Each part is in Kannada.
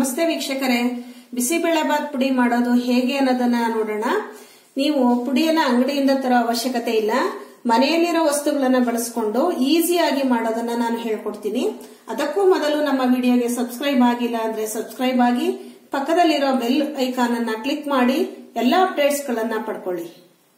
ನಮಸ್ತೆ ವೀಕ್ಷಕರೇ ಬಿಸಿಬೇಳೆಬಾತ್ ಪುಡಿ ಮಾಡೋದು ಹೇಗೆ ಅನ್ನೋದನ್ನ ನೋಡೋಣ ನೀವು ಪುಡಿಯನ್ನ ಅಂಗಡಿಯಿಂದ ತರೋ ಅವಶ್ಯಕತೆ ಇಲ್ಲ ಮನೆಯಲ್ಲಿರೋ ವಸ್ತುಗಳನ್ನ ಬಳಸ್ಕೊಂಡು ಈಸಿಯಾಗಿ ಮಾಡೋದನ್ನ ನಾನು ಹೇಳ್ಕೊಡ್ತೀನಿ ಅದಕ್ಕೂ ಮೊದಲು ನಮ್ಮ ವಿಡಿಯೋಗೆ ಸಬ್ಸ್ಕ್ರೈಬ್ ಆಗಿಲ್ಲ ಅಂದ್ರೆ ಸಬ್ಸ್ಕ್ರೈಬ್ ಆಗಿ ಪಕ್ಕದಲ್ಲಿರೋ ಬೆಲ್ ಐಕಾನ್ ಅನ್ನ ಕ್ಲಿಕ್ ಮಾಡಿ ಎಲ್ಲಾ ಅಪ್ಡೇಟ್ಸ್ ಗಳನ್ನ ಪಡ್ಕೊಳ್ಳಿ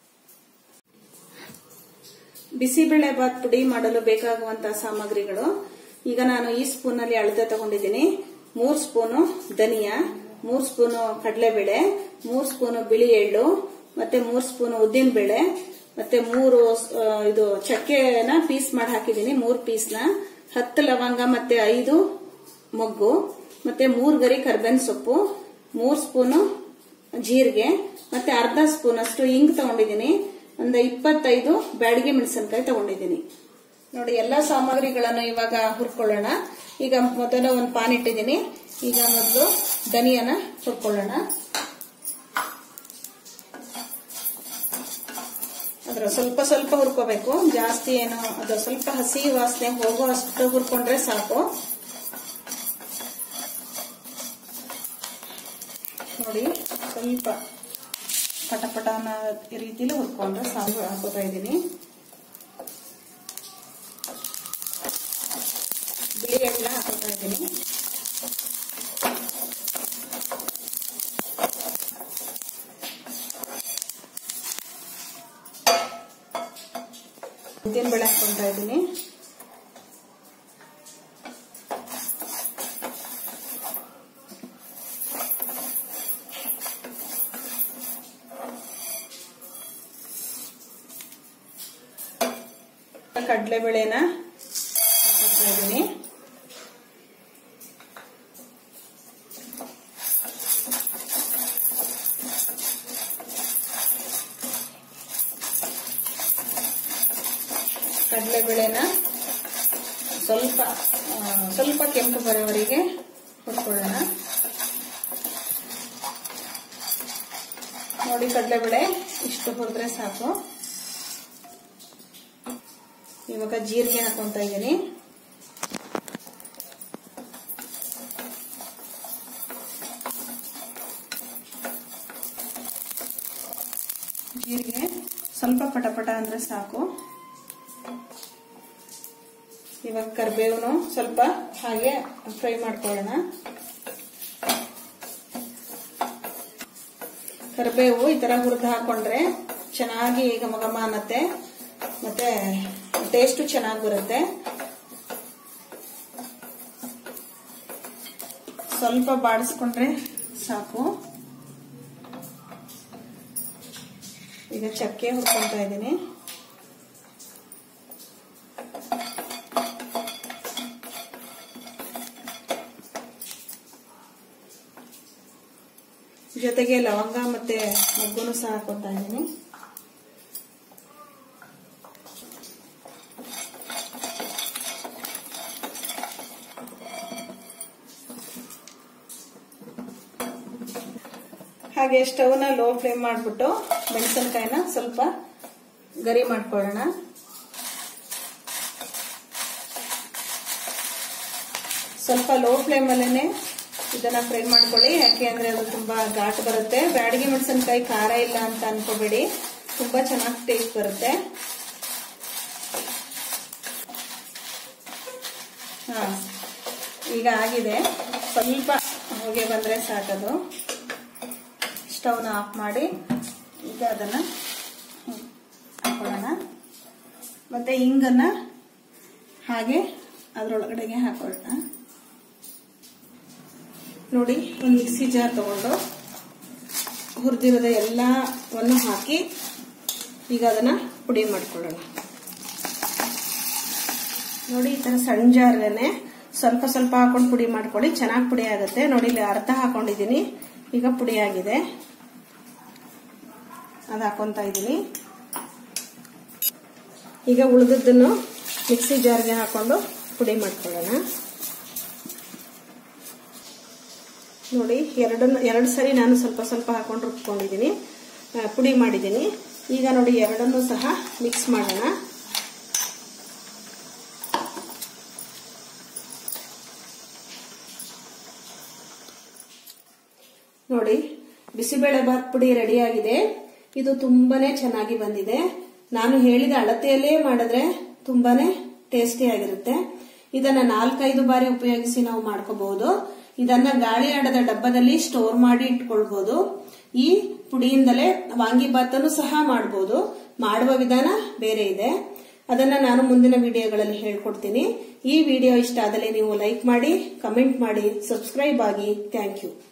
ಬಿಸಿಬೇಳೆ ಬಾತ್ ಪುಡಿ ಮಾಡಲು ಬೇಕಾಗುವಂತಹ ಸಾಮಗ್ರಿಗಳು ಈಗ ನಾನು ಈ ಸ್ಪೂನ್ ಅಲ್ಲಿ ಅಳತೆ ತಗೊಂಡಿದ್ದೀನಿ ಮೂರ್ ಸ್ಪೂನು ಧನಿಯಾ ಮೂರ್ ಸ್ಪೂನು ಕಡಲೆಬೇಳೆ ಮೂರ್ ಸ್ಪೂನು ಬಿಳಿ ಎಳ್ಳು ಮತ್ತೆ ಮೂರ್ ಸ್ಪೂನು ಉದ್ದಿನ ಬೇಳೆ ಮತ್ತೆ ಮೂರು ಆ, ಇದು ಚಕ್ಕೆನ ಪೀಸ್ ಮಾಡಿ ಹಾಕಿದ್ದೀನಿ ಮೂರ್ ಪೀಸ್ನ ಹತ್ತು ಲವಂಗ ಮತ್ತೆ ಐದು ಮೊಗ್ಗು ಮತ್ತೆ ಮೂರ್ ಗರಿ ಕರ್ಬೇವಿನ ಸೊಪ್ಪು ಮೂರ್ ಸ್ಪೂನು ಜೀರಿಗೆ ಮತ್ತೆ ಅರ್ಧ ಸ್ಪೂನ್ ಅಷ್ಟು ಇಂಗ್ ತಗೊಂಡಿದ್ದೀನಿ ಒಂದು ಇಪ್ಪತ್ತೈದು ಬ್ಯಾಡಿಗೆ ಮೆಣಸಿನಕಾಯಿ ತಗೊಂಡಿದ್ದೀನಿ ನೋಡಿ ಎಲ್ಲಾ ಸಾಮಗ್ರಿಗಳನ್ನು ಇವಾಗ ಹುರ್ಕೊಳ್ಳೋಣ ಈಗ ಮೊದಲು ಒಂದು ಪಾನ್ ಇಟ್ಟಿದ್ದೀನಿ ಈಗ ಮೊದಲು ಧನಿಯನ ಹುರ್ಕೊಳ್ಳೋಣ ಅದ್ರ ಸ್ವಲ್ಪ ಸ್ವಲ್ಪ ಹುರ್ಕೋಬೇಕು ಜಾಸ್ತಿ ಏನು ಅದು ಸ್ವಲ್ಪ ಹಸಿ ವಾಸನೆ ಹೋಗೋ ಅಷ್ಟು ಹುರ್ಕೊಂಡ್ರೆ ಸಾಕು ನೋಡಿ ಸ್ವಲ್ಪ ಪಟ ಅನ್ನೋ ರೀತಿಲಿ ಹುರ್ಕೊಂಡ್ರೆ ಸಾಕು ಹಾಕೋತಾ ಇದ್ದೀನಿ ಬಿಳಿ ಎಳ್ಳ ಹಾಕೋತಾ ಇದ್ದೀನಿ ಉದ್ದಿನ ಬೇಳೆ ಹಾಕೊಂತಾ ಇದ್ದೀನಿ ಕಡಲೆಬೇಳೆನ ಹಾಕೋತಾ ಇದ್ದೀನಿ ಕಡಲೆಬೇಳೆನ ಸ್ವಲ್ಪ ಆ, ಸ್ವಲ್ಪ ಕೆಂಪು ಬರೋವರೆಗೆ ಹುರ್ಕೊಳ್ಳೋಣ ನೋಡಿ ಕಡಲೆಬೇಳೆ ಇಷ್ಟು ಹುರಿದ್ರೆ ಸಾಕು ಇವಾಗ ಜೀರಿಗೆ ಹಾಕೊಂತ ಇದ್ದೀನಿ ಜೀರಿಗೆ ಸ್ವಲ್ಪ ಪಟಪಟ ಅಂದ್ರೆ ಸಾಕು ಇವಾಗ ಕರಿಬೇವನು ಸ್ವಲ್ಪ ಹಾಗೆ ಫ್ರೈ ಮಾಡ್ಕೊಳ್ಳೋಣ ಕರಿಬೇವು ಈ ತರ ಹುರಿದು ಹಾಕೊಂಡ್ರೆ ಚೆನ್ನಾಗಿ ಘಮ ಘಮ ಅನ್ನತ್ತೆ ಮತ್ತೆ ಟೇಸ್ಟು ಚೆನ್ನಾಗಿ ಬರುತ್ತೆ ಸ್ವಲ್ಪ ಬಾಡಿಸ್ಕೊಂಡ್ರೆ ಸಾಕು ಈಗ ಚಕ್ಕೆ ಹುರ್ಕೊಂತ ಇದ್ದೀನಿ ಜೊತೆಗೆ ಲವಂಗ ಮತ್ತೆ ಮಗ್ಗುನು ಸಹ ಹಾಕೊತಾ ಇದ್ದೀನಿ ಹಾಗೆ ಸ್ಟವ್ನ ಲೋ ಫ್ಲೇಮ್ ಮಾಡಿಬಿಟ್ಟು ಮೆಣಸಿನಕಾಯಿನ ಸ್ವಲ್ಪ ಗರಿ ಮಾಡ್ಕೊಳ್ಳೋಣ ಸ್ವಲ್ಪ ಲೋ ಫ್ಲೇಮ್ ಅಲ್ಲೇನೆ ಇದನ್ನ ಫ್ರೈ ಮಾಡ್ಕೊಳ್ಳಿ ಯಾಕೆ ಅಂದ್ರೆ ಅದು ತುಂಬಾ ಘಾಟ್ ಬರುತ್ತೆ ಬ್ಯಾಡಗಿ ಮೆಣಸಿನಕಾಯಿ ಖಾರ ಇಲ್ಲ ಅಂತ ಅನ್ಕೋಬೇಡಿ ತುಂಬಾ ಚೆನ್ನಾಗಿ ಟೇಸ್ಟ್ ಬರುತ್ತೆ ಹಾ ಈಗ ಆಗಿದೆ ಸ್ವಲ್ಪ ಹೊಗೆ ಬಂದ್ರೆ ಸಾಕದು ಸ್ಟವ್ನ ಆಫ್ ಮಾಡಿ ಈಗ ಅದನ್ನ ಹಾಕೊಳ್ಳೋಣ ಮತ್ತೆ ಹಿಂಗನ್ನ ಹಾಗೆ ಅದರೊಳಗಡೆಗೆ ಹಾಕೊಳ್ಳೋಣ ನೋಡಿ ಒಂದು ಮಿಕ್ಸಿ ಜಾರ್ ತಗೊಂಡು ಹುರಿದಿರೋದ ಎಲ್ಲವನ್ನು ಹಾಕಿ ಈಗ ಅದನ್ನ ಪುಡಿ ಮಾಡ್ಕೊಳ್ಳೋಣ ನೋಡಿ ಈ ತರ ಸಣ್ಣ ಜಾರ್ಗನೆ ಸ್ವಲ್ಪ ಸ್ವಲ್ಪ ಹಾಕೊಂಡು ಪುಡಿ ಮಾಡ್ಕೊಳ್ಳಿ ಚೆನ್ನಾಗಿ ಪುಡಿ ಆಗುತ್ತೆ ನೋಡಿ ಇಲ್ಲಿ ಅರ್ಧ ಹಾಕೊಂಡಿದ್ದೀನಿ ಈಗ ಪುಡಿ ಆಗಿದೆ ಅದು ಹಾಕೊಂತ ಇದ್ದೀನಿ ಈಗ ಉಳಿದದ್ದನ್ನು ಮಿಕ್ಸಿ ಜಾರ್ಗೆ ಹಾಕೊಂಡು ಪುಡಿ ಮಾಡ್ಕೊಳ್ಳೋಣ ನೋಡಿ ಎರಡನ್ನು ಎರಡು ಸರಿ ನಾನು ಸ್ವಲ್ಪ ಸ್ವಲ್ಪ ಹಾಕೊಂಡು ರುಬ್ಕೊಂಡಿದ್ದೀನಿ ಆ, ಪುಡಿ ಮಾಡಿದ್ದೀನಿ ಈಗ ನೋಡಿ ಎರಡನ್ನೂ ಸಹ ಮಿಕ್ಸ್ ಮಾಡೋಣ ನೋಡಿ ಬಿಸಿಬೇಳೆ ಬಾತ್ ಪುಡಿ ರೆಡಿಯಾಗಿದೆ ಇದು ತುಂಬಾನೇ ಚೆನ್ನಾಗಿ ಬಂದಿದೆ ನಾನು ಹೇಳಿದ ಅಳತೆಯಲ್ಲೇ ಮಾಡಿದ್ರೆ ತುಂಬಾನೇ ಟೇಸ್ಟಿ ಆಗಿರುತ್ತೆ ಇದನ್ನ ನಾಲ್ಕೈದು ಬಾರಿ ಉಪಯೋಗಿಸಿ ನಾವು ಮಾಡ್ಕೋಬಹುದು ಇದನ್ನ ಗಾಳಿ ಆಡದ ಡಬ್ಬದಲ್ಲಿ ಸ್ಟೋರ್ ಮಾಡಿ ಇಟ್ಕೊಳ್ಬಹುದು ಈ ಪುಡಿಯಿಂದಲೇ ವಾಂಗಿಬಾತನ್ನು ಸಹ ಮಾಡಬಹುದು ಮಾಡುವ ವಿಧಾನ ಬೇರೆ ಇದೆ ಅದನ್ನ ನಾನು ಮುಂದಿನ ವಿಡಿಯೋಗಳಲ್ಲಿ ಹೇಳ್ಕೊಡ್ತೀನಿ ಈ ವಿಡಿಯೋ ಇಷ್ಟ ಆದಲ್ಲಿ ನೀವು ಲೈಕ್ ಮಾಡಿ ಕಮೆಂಟ್ ಮಾಡಿ ಸಬ್ಸ್ಕ್ರೈಬ್ ಆಗಿ ಥ್ಯಾಂಕ್ ಯು